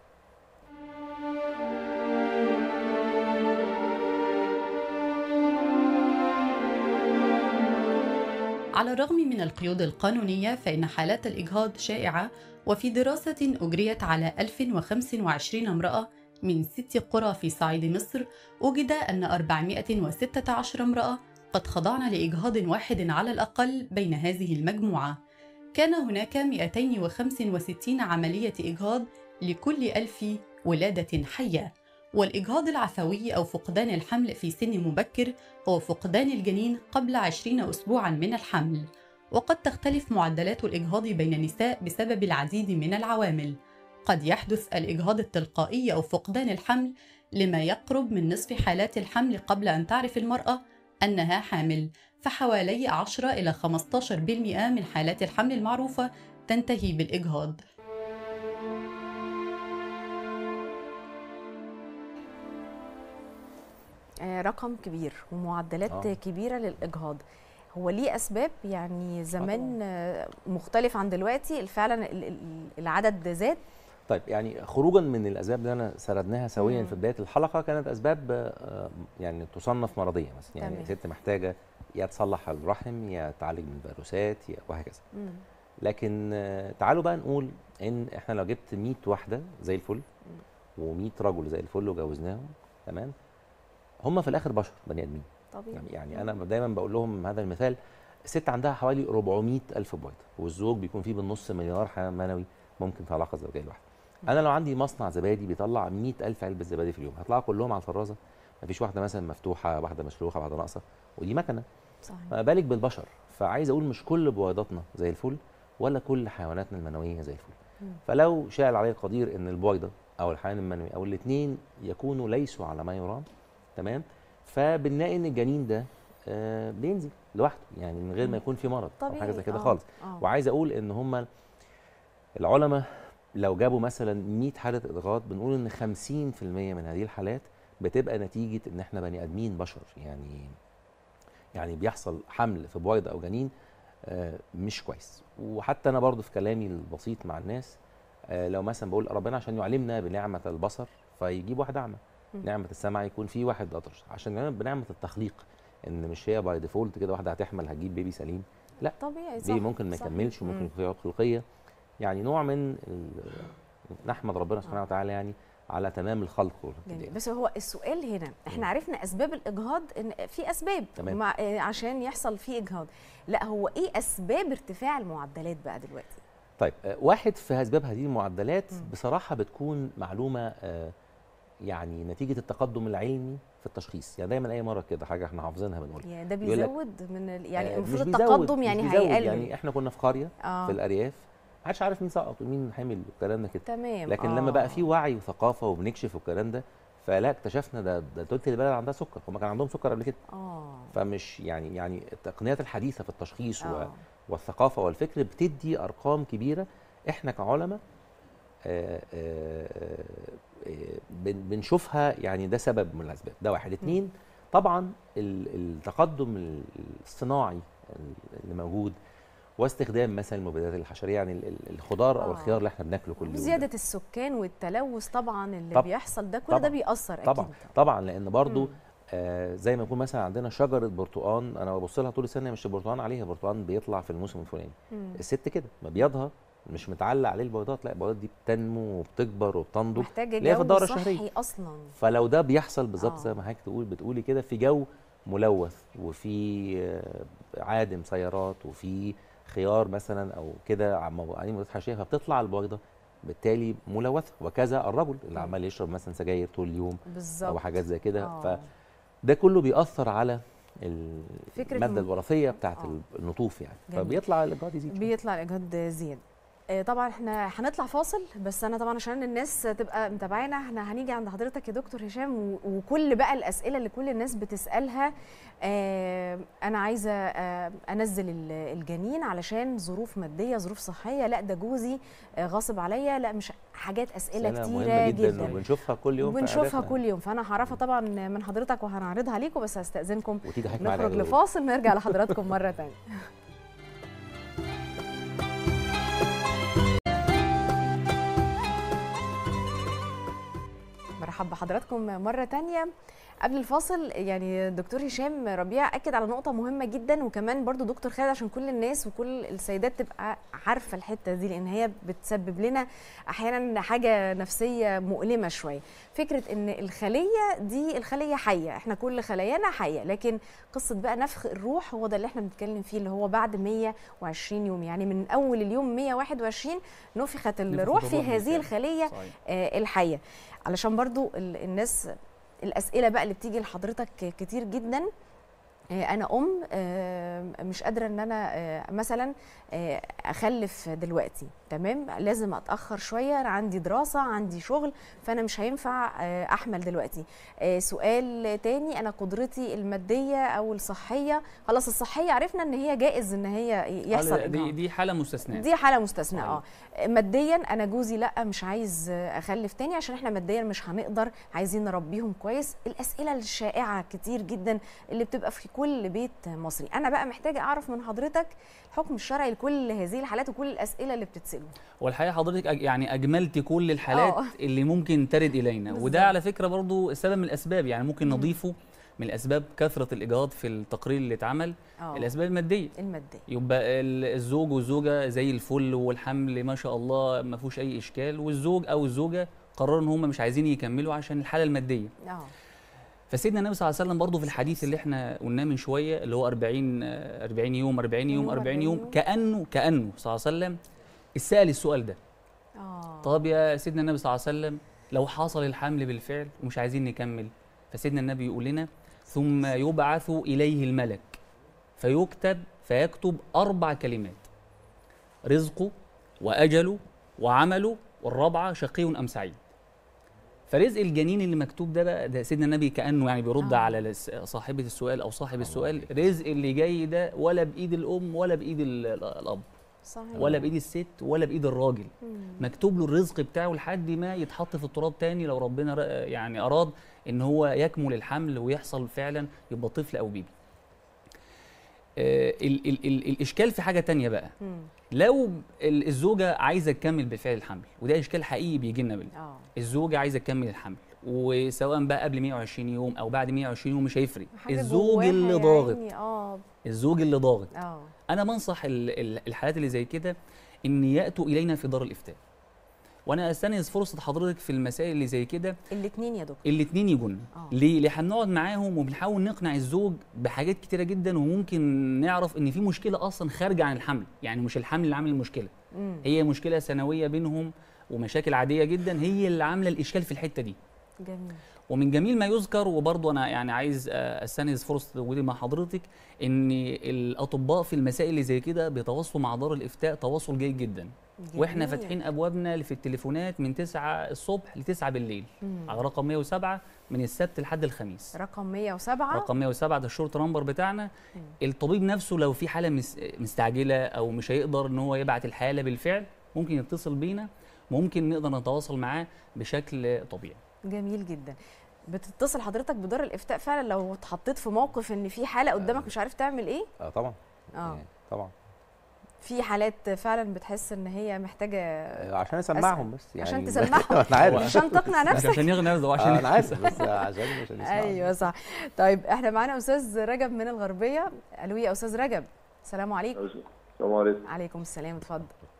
على الرغم من القيود القانونية فإن حالات الإجهاض شائعة وفي دراسة أجريت على 1025 امرأة من ست قرى في صعيد مصر وجد أن 416 امرأة قد خضعن لإجهاض واحد على الأقل بين هذه المجموعة كان هناك 265 عملية إجهاض لكل ألف ولادة حية والإجهاض العفوي أو فقدان الحمل في سن مبكر هو فقدان الجنين قبل 20 أسبوعا من الحمل وقد تختلف معدلات الإجهاض بين النساء بسبب العديد من العوامل قد يحدث الإجهاض التلقائي أو فقدان الحمل لما يقرب من نصف حالات الحمل قبل أن تعرف المرأة أنها حامل فحوالي 10 إلى 15% من حالات الحمل المعروفة تنتهي بالإجهاض آه، رقم كبير ومعدلات آه. كبيره للاجهاض هو ليه اسباب يعني زمان آه، مختلف عن دلوقتي فعلا ال- ال- العدد زاد طيب يعني خروجا من الاسباب اللي انا سردناها سويا مم. في بدايه الحلقه كانت اسباب آه، يعني تصنف مرضيه مثلا يعني تمام. ست محتاجه يا تصلح الرحم يا تعالج من الفيروسات يا وهكذا مم. لكن آه، تعالوا بقى نقول ان احنا لو جبت 100 واحده زي الفل و100 رجل زي الفل وجوزناهم تمام هم في الاخر بشر بني ادمين طبيعي يعني, يعني انا دايما بقول لهم هذا المثال الست عندها حوالي 400 الف بويضه والزوج بيكون فيه بالنص مليار حيوان منوي ممكن في العلاقه الزوجيه الواحده انا لو عندي مصنع زبادي بيطلع 100 الف علبه زبادي في اليوم هطلعوا كلهم على الفرازه مفيش واحده مثلا مفتوحه واحده مشلوخه واحده ناقصه ودي مكنه صحيح ما بالك بالبشر فعايز اقول مش كل بويضاتنا زي الفل ولا كل حيواناتنا المنويه زي الفل مم. فلو شاء العلي القدير ان البويضه او الحيوان المنوي او الاثنين يكونوا ليسوا على ما يرام تمام فبنلاقي ان الجنين ده آه بينزل لوحده يعني من غير ما مم. يكون في مرض او طبيعي حاجه زي كده آه، خالص آه. وعايز اقول ان هم العلماء لو جابوا مثلا 100 حاله اضغاط بنقول ان 50% من هذه الحالات بتبقى نتيجه ان احنا بني ادمين بشر يعني يعني بيحصل حمل في بويضه او جنين آه، مش كويس وحتى انا برضو في كلامي البسيط مع الناس آه، لو مثلا بقول ربنا عشان يعلمنا بنعمه البصر فيجيب واحد اعمى مم. نعمه السمع يكون في واحد اطرش عشان يعلمنا بنعمه التخليق ان مش هي باي ديفولت كده واحده هتحمل هتجيب بيبي سليم طبيعي صح بيبي ممكن ما صح. يكملش وممكن مم. يكون فيه عيوب خلقيه يعني نوع من ال- نحمد ربنا سبحانه آه. وتعالى يعني على تمام الخلق جميل والابتداء بس هو السؤال هنا احنا مم. عرفنا اسباب الاجهاض ان في اسباب تمام. مع آه، عشان يحصل فيه اجهاض لا هو ايه اسباب ارتفاع المعدلات بقى دلوقتي طيب آه، واحد في اسباب هذه المعدلات مم. بصراحه بتكون معلومه آه، يعني نتيجه التقدم العلمي في التشخيص يعني دايما اي مره كده حاجه احنا حافظينها بنقولها يعني ده يقول لك- بيزود من ال... يعني آه، المفروض مش بيزود- التقدم مش يعني بيزود، هيقلل يعني احنا كنا في قريه اه في الارياف ما حدش عارف مين سقط ومين حامل والكلام ده كده تمام لكن آه. لما بقى في وعي وثقافه وبنكشف والكلام ده فلا اكتشفنا ده ده تلت البلد عندها سكر هم كان عندهم سكر قبل كده اه فمش يعني يعني التقنيات الحديثه في التشخيص و- اه والثقافه والفكر بتدي ارقام كبيره احنا كعلماء آه، آه، آه، بن- بنشوفها يعني ده سبب من الاسباب ده واحد اتنين طبعا ال- التقدم الصناعي اللي موجود واستخدام مثلا المبيدات الحشريه يعني ال- ال- الخضار او آه. الخيار اللي احنا بناكله كل يوم ده. زياده السكان والتلوث طبعا اللي طب- بيحصل ده كل طبعاً. ده بيأثر طبعا اكيد طبعا لان برضو مم. آه زي ما يكون مثلا عندنا شجره برتقان انا ببص لها طول السنه مش البرتقان عليها برتقان بيطلع في الموسم الفلاني مم. الست كده مبيضها مش متعلق عليه البيضات لا البيضات دي بتنمو وبتكبر وبتنضج محتاجه اللي هي في جو الدورة صحي الشهرية. اصلا فلو ده بيحصل بالظبط آه. زي ما حضرتك تقول بتقولي كده في جو ملوث وفي آه، عادم سيارات وفي خيار مثلا او كده عم- عليه مضادات حشريه فبتطلع البيضه بالتالي ملوثه وكذا الرجل اللي مم. عمال يشرب مثلا سجاير طول اليوم بالظبط او حاجات زي كده آه. فده كله بيأثر على ال- فكرة الماده إن- الوراثيه بتاعت آه. النطوف يعني جميل. فبيطلع الاجهاض يزيد شوية. بيطلع الاجهاض زياده آه، طبعا احنا هنطلع فاصل بس انا طبعا عشان الناس تبقى متابعانا احنا هنيجي عند حضرتك يا دكتور هشام و- وكل بقى الاسئله اللي كل الناس بتسالها آه، انا عايزه آه، انزل ال- الجنين علشان ظروف ماديه ظروف صحيه لا ده جوزي آه، غاصب عليا لا مش حاجات اسئله أسئلة كتيره مهمة جدا, جدا وبنشوفها كل يوم في وبنشوفها عاداتنا. كل يوم فانا هعرفها طبعا من حضرتك وهنعرضها عليكم بس هستاذنكم وتيجي حضرتك معانا نخرج يا دكتور. لفاصل نرجع لحضراتكم مره ثانيه برحب بحضراتكم مرة تانية قبل الفاصل يعني دكتور هشام ربيع أكد على نقطة مهمة جدا وكمان برضو دكتور خالد عشان كل الناس وكل السيدات تبقى عارفة الحتة دي لأن هي بتسبب لنا أحيانا حاجة نفسية مؤلمة شوية فكرة إن الخلية دي الخلية حية إحنا كل خلايانا حية لكن قصة بقى نفخ الروح هو ده اللي إحنا بنتكلم فيه اللي هو بعد 120 يوم يعني من أول اليوم 121 نفخت الروح في الروح هذه بالفعل. الخلية صحيح. آه، الحيه علشان برضو ال- الناس الاسئله بقى اللي بتيجي لحضرتك كتير جدا آه، انا ام آه، مش قادره ان انا آه، مثلا آه، اخلف دلوقتي تمام لازم اتاخر شويه انا عندي دراسه عندي شغل فانا مش هينفع آه، احمل دلوقتي آه، سؤال تاني انا قدرتي الماديه او الصحيه خلاص الصحيه عرفنا ان هي جائز ان هي يحصل آه، دي إجهاض. دي حاله مستثناء دي حاله مستثناه صحيح. اه ماديا انا جوزي لا مش عايز اخلف تاني عشان احنا ماديا مش هنقدر عايزين نربيهم كويس الاسئله الشائعه كتير جدا اللي بتبقى في كل بيت مصري انا بقى محتاجه اعرف من حضرتك الحكم الشرعي لكل هذه الحالات وكل الاسئله اللي بتتسال والحقيقه حضرتك أج- يعني اجملتي كل الحالات آه. اللي ممكن ترد الينا بالظبط. وده على فكره برضو سبب من الاسباب يعني ممكن نضيفه من الاسباب كثره الاجهاض في التقرير اللي اتعمل اه الاسباب الماديه الماديه يبقى ال- الزوج والزوجه زي الفل والحمل ما شاء الله ما فيهوش اي اشكال والزوج او الزوجه قرروا ان هم مش عايزين يكملوا عشان الحاله الماديه اه فسيدنا النبي صلى الله عليه وسلم برضه في الحديث اللي احنا قلناه من شويه اللي هو 40 آه، 40 يوم 40 يوم 40 يوم كانه كانه صلى الله عليه وسلم اتسال السؤال ده اه طب يا سيدنا النبي صلى الله عليه وسلم لو حصل الحمل بالفعل ومش عايزين نكمل فسيدنا النبي يقول لنا ثم يبعث اليه الملك فيكتب فيكتب اربع كلمات رزقه واجله وعمله والرابعه شقي ام سعيد فرزق الجنين اللي مكتوب ده بقى ده سيدنا النبي كانه يعني بيرد آه. على لس- صاحبه السؤال او صاحب السؤال رزق اللي جاي ده ولا بايد الام ولا بايد ال- الاب صحيح ولا بايد الست ولا بايد الراجل مم. مكتوب له الرزق بتاعه لحد ما يتحط في التراب تاني لو ربنا ر- يعني اراد ان هو يكمل الحمل ويحصل فعلا يبقى طفل او بيبي آه، ال ال ال الاشكال في حاجه تانية بقى مم. لو ال- الزوجه عايزه تكمل بالفعل الحمل وده اشكال حقيقي بيجي لنا بال- اه الزوجه عايزه تكمل الحمل وسواء بقى قبل 120 يوم او بعد 120 يوم مش هيفرق حاجة الزوج جواها اللي يا ضاغط عيني، اه الزوج اللي ضاغط اه انا بنصح ال- ال- الحالات اللي زي كده ان ياتوا الينا في دار الافتاء وانا استنز فرصه حضرتك في المسائل اللي زي كده الاثنين يا دكتور الاثنين يجونا آه. ليه ليه هنقعد معاهم وبنحاول نقنع الزوج بحاجات كتيره جدا وممكن نعرف ان في مشكله اصلا خارجه عن الحمل يعني مش الحمل اللي عامل المشكله مم. هي مشكله سنويه بينهم ومشاكل عاديه جدا هي اللي عامله الاشكال في الحته دي جميل ومن جميل ما يذكر وبرضه انا يعني عايز آه، استنز فرصه وجودي مع حضرتك ان الاطباء في المسائل اللي زي كده بيتواصلوا مع دار الافتاء تواصل جيد جدا واحنا جميل. فاتحين ابوابنا في التليفونات من 9 الصبح ل 9 بالليل مم. على رقم 107 من السبت لحد الخميس رقم 107 رقم 107 ده الشورت نمبر بتاعنا مم. الطبيب نفسه لو في حاله مس- مستعجله او مش هيقدر ان هو يبعت الحاله بالفعل ممكن يتصل بينا ممكن نقدر نتواصل معاه بشكل طبيعي جميل جدا بتتصل حضرتك بدار الافتاء فعلا لو اتحطيت في موقف ان في حاله قدامك مش عارف تعمل ايه اه طبعا اه يعني طبعا في حالات فعلا بتحس ان هي محتاجه آه، عشان اسمعهم بس يعني عشان تسمعهم انا عارف عشان تقنع مش نفسك عشان يغنى نفسه آه، عشان انا عارف بس عشان عشان يسمعهم ايوه صح طيب احنا معانا استاذ رجب من الغربيه الو يا استاذ رجب السلام عليكم السلام عليكم عليكم السلام اتفضل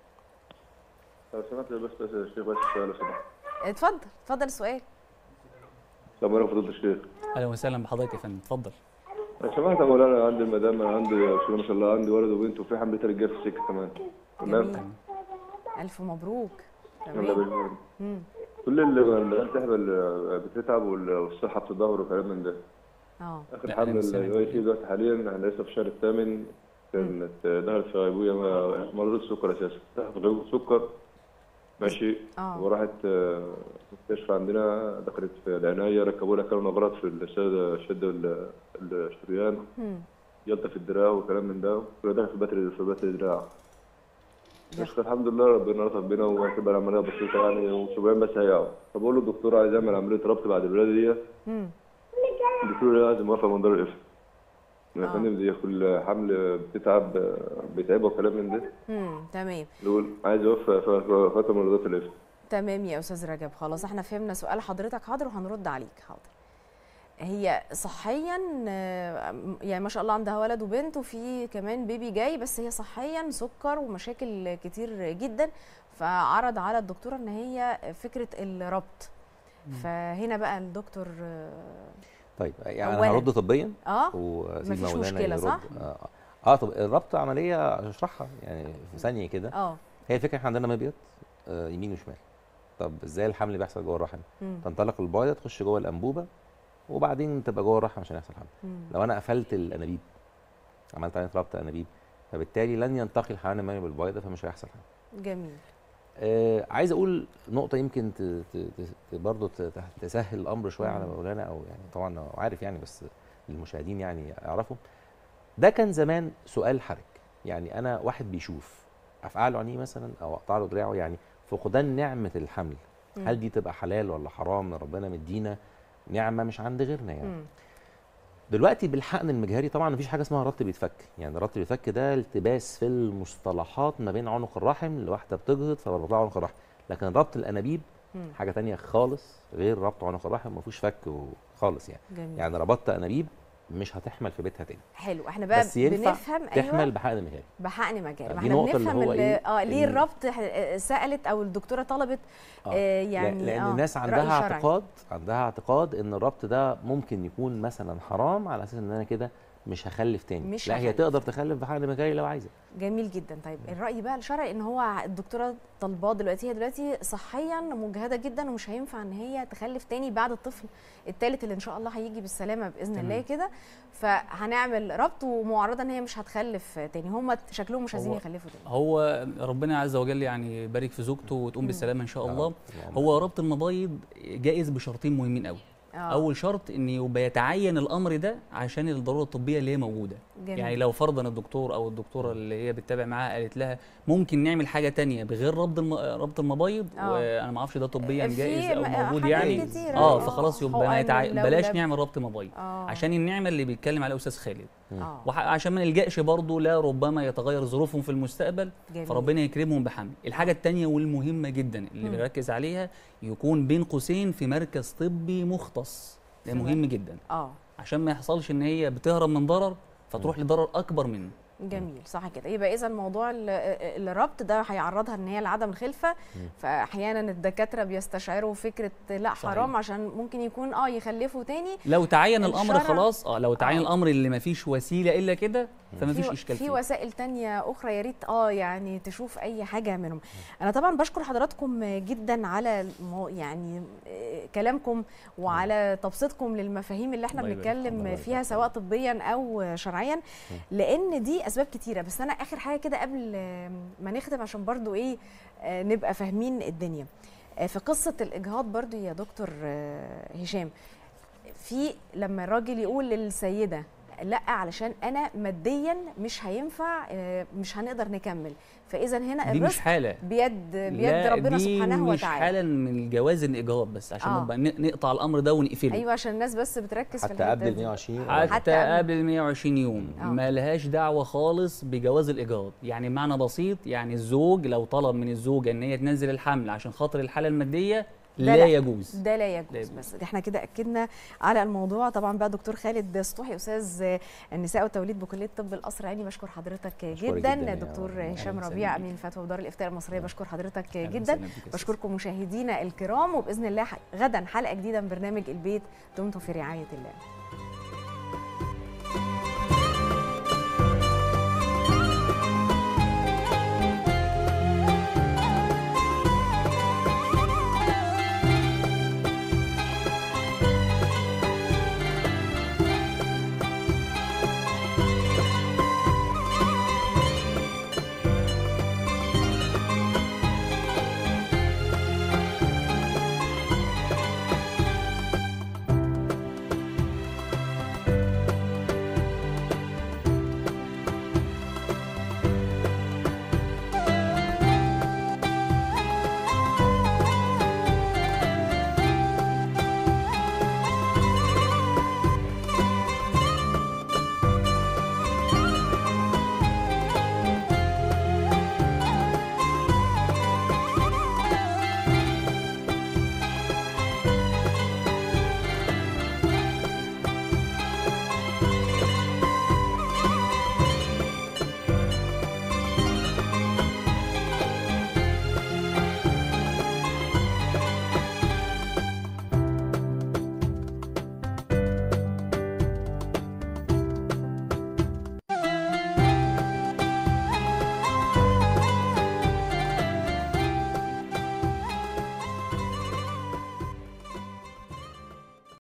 لو سمحت بس بس يا شيخ بس سؤال لو سمحت اتفضل اتفضل السؤال السلام عليكم فضيلة الشيخ اهلا وسهلا بحضرتك يا فندم اتفضل لو سمحت يا مولانا عندي المدام أنا عندي بسم الله ما شاء الله عندي ولد وبنت وفي حمل تالت جاي في السكة كمان جميل تمام الف مبروك الله تمام يبارك مم. كل اللي البنات تحمل بتتعب وال- والصحة بتظهر وكلام من ده اه آخر لا، حمل أهلا وسهلا. اللي هي فيه دلوقتي حاليا احنا لسه في الشهر الثامن كانت دخلت في غيبوبة ما- مريضة سكر أساسا دخلت في غيبوبة سكر ماشي اه وراحت آه، المستشفى عندنا دخلت في العناية ركبوا لها كانوا نبرات في الشد شد ال- الشريان مم. جلطة في الدراع وكلام من ده كل ده في بتر في بتر الدراع يا بس الحمد لله ربنا لطف بينا وهتبقى العملية بسيطة يعني واسبوعين بس هيقعوا فبقول له الدكتور عايز يعمل عملية ربط بعد الولادة دي مم. الدكتور لازم موافق من دار الإفت يا آه. فندم دي كل حمل بتتعب آه، بيتعبها وكلام من ده مم. تمام يقول عايز يوفق فترة من رضاة الإفت تمام يا استاذ رجب خلاص احنا فهمنا سؤال حضرتك حاضر وهنرد عليك حاضر هي صحيا آه، يعني ما شاء الله عندها ولد وبنت وفي كمان بيبي جاي بس هي صحيا سكر ومشاكل كتير جدا فعرض على الدكتوره ان هي فكره الربط فهنا بقى الدكتور آه، طيب يعني أولاً. انا هرد طبيا اه واسيب مفيش مولانا مشكلة، يرد. صح؟ اه, آه طب الربط عمليه اشرحها يعني في ثانيه كده اه هي الفكره احنا عندنا مبيض آه يمين وشمال طب ازاي الحمل بيحصل جوه الرحم مم. تنطلق البيضه تخش جوه الانبوبه وبعدين تبقى جوه الرحم عشان يحصل حمل مم. لو انا قفلت الانابيب عملت عمليه ربط انابيب فبالتالي لن ينتقل الحيوان المنوي بالبيضه فمش هيحصل حمل جميل آه عايز اقول نقطه يمكن ت- ت- ت- برضه ت- ت- تسهل الامر شويه على مم. مولانا او يعني طبعا هو عارف يعني بس المشاهدين يعني يعرفوا ده كان زمان سؤال حرج يعني انا واحد بيشوف افعال له عينيه مثلا او اقطع له دراعه يعني فقدان نعمه الحمل مم. هل دي تبقى حلال ولا حرام ربنا مدينا نعمه مش عند غيرنا يعني مم. دلوقتي بالحقن المجهري طبعا مفيش حاجه اسمها ربط بيتفك يعني الربط بيتفك ده التباس في المصطلحات ما بين عنق الرحم لواحده بتجهض فبربطها عنق الرحم لكن ربط الانابيب مم. حاجه تانية خالص غير ربط عنق الرحم ما فيهوش فك خالص يعني جميل يعني ربطت انابيب مش هتحمل في بيتها تاني حلو احنا بقى بس ينفع بنفهم تحمل بحقن مجهري بحقن مجاري ما دي احنا نقطة اللي بنفهم هو ال- إيه؟ اه ليه إن- الربط ح- سالت او الدكتوره طلبت آه. آه لا- يعني لان آه الناس رأي عندها شرعي. اعتقاد عندها اعتقاد ان الربط ده ممكن يكون مثلا حرام على اساس ان انا كده مش هخلف تاني مش لا هي هخلف. تقدر تخلف بحقن مجاري لو عايزه جميل جدا طيب الراي بقى الشرعي ان هو الدكتوره طالباه دلوقتي هي دلوقتي صحيا مجهده جدا ومش هينفع ان هي تخلف تاني بعد الطفل الثالث اللي ان شاء الله هيجي بالسلامه باذن تمام. الله كده فهنعمل ربط ومعرضه ان هي مش هتخلف تاني هم شكلهم مش عايزين هو- يخلفوا تاني هو ربنا عز وجل يعني يبارك في زوجته وتقوم مم. بالسلامه ان شاء يا الله رب. اللهم هو ربط المبايض جائز بشرطين مهمين قوي آه. اول شرط ان يبقى يتعين الامر ده عشان الضروره الطبيه اللي هي موجوده جميل. يعني لو فرضا الدكتور او الدكتوره اللي هي بتتابع معاها قالت لها ممكن نعمل حاجه تانية بغير ربط الم... ربط المبايض آه. وانا ما اعرفش ده طبيا في جائز او م- موجود حاجات يعني كتيرة. اه آه. فخلاص يبقى حقن نتع... بلاش ولولب. نعمل ربط مبايض اه عشان النعمه اللي بيتكلم عليها استاذ خالد اه وعشان ما نلجاش برضه لا ربما يتغير ظروفهم في المستقبل جميل. فربنا يكرمهم بحمل الحاجه الثانيه والمهمه جدا اللي مم. بنركز عليها يكون بين قوسين في مركز طبي مختص ده في مهم جدا اه عشان ما يحصلش ان هي بتهرب من ضرر فتروح لضرر اكبر منه جميل صح كده يبقى اذا موضوع ال- الربط ده هيعرضها ان هي لعدم الخلفه فاحيانا الدكاتره بيستشعروا فكره لا صحيح. حرام عشان ممكن يكون اه يخلفوا تاني لو تعين الامر الشرع- خلاص اه لو تعين آه. الامر اللي ما فيش وسيله الا كده فما فيش في اشكال في فيه وسائل تانية اخرى يا ريت اه يعني تشوف اي حاجه منهم انا طبعا بشكر حضراتكم جدا على المو يعني آه، كلامكم وعلى تبسيطكم للمفاهيم اللي احنا الله يبارك فيك. بنتكلم الله فيها يبارك سواء طبيا او شرعيا لان دي اسباب كتيره بس انا اخر حاجه كده قبل آه، ما نختم عشان برضو ايه آه، نبقى فاهمين الدنيا آه، في قصه الاجهاض برضو يا دكتور آه، هشام في لما الراجل يقول للسيده لا علشان انا ماديا مش هينفع آه، مش هنقدر نكمل فاذا هنا دي مش الرزق حاله بيد بيد لا، ربنا دي سبحانه مش وتعالى حاله من الجواز الايجاب بس عشان آه. نبقى ن- نقطع الامر ده ونقفله ايوه عشان الناس بس بتركز في حتى الحتة قبل ال دي. 120 حتى, حتى قبل- قبل ال 120 يوم آه. ما لهاش دعوه خالص بجواز الايجاد يعني معنى بسيط يعني الزوج لو طلب من الزوجه ان هي تنزل الحمل عشان خاطر الحاله الماديه ده لا, لا. يجوز ده لا لا يجوز يجوز. بس احنا كده اكدنا على الموضوع طبعا بقى دكتور خالد سطوحي استاذ النساء والتوليد بكليه طب القصر العيني بشكر حضرتك مشكورة جدا, جداً يا دكتور رب. هشام أهلاً ربيع وسهلاً امين فتوى ودار الافتاء المصريه بشكر حضرتك أهلاً جدا وسهلاً بك يا أستاذ. بشكركم مشاهدينا الكرام وباذن الله ح- غدا حلقه جديده من برنامج البيت دمتم في رعايه الله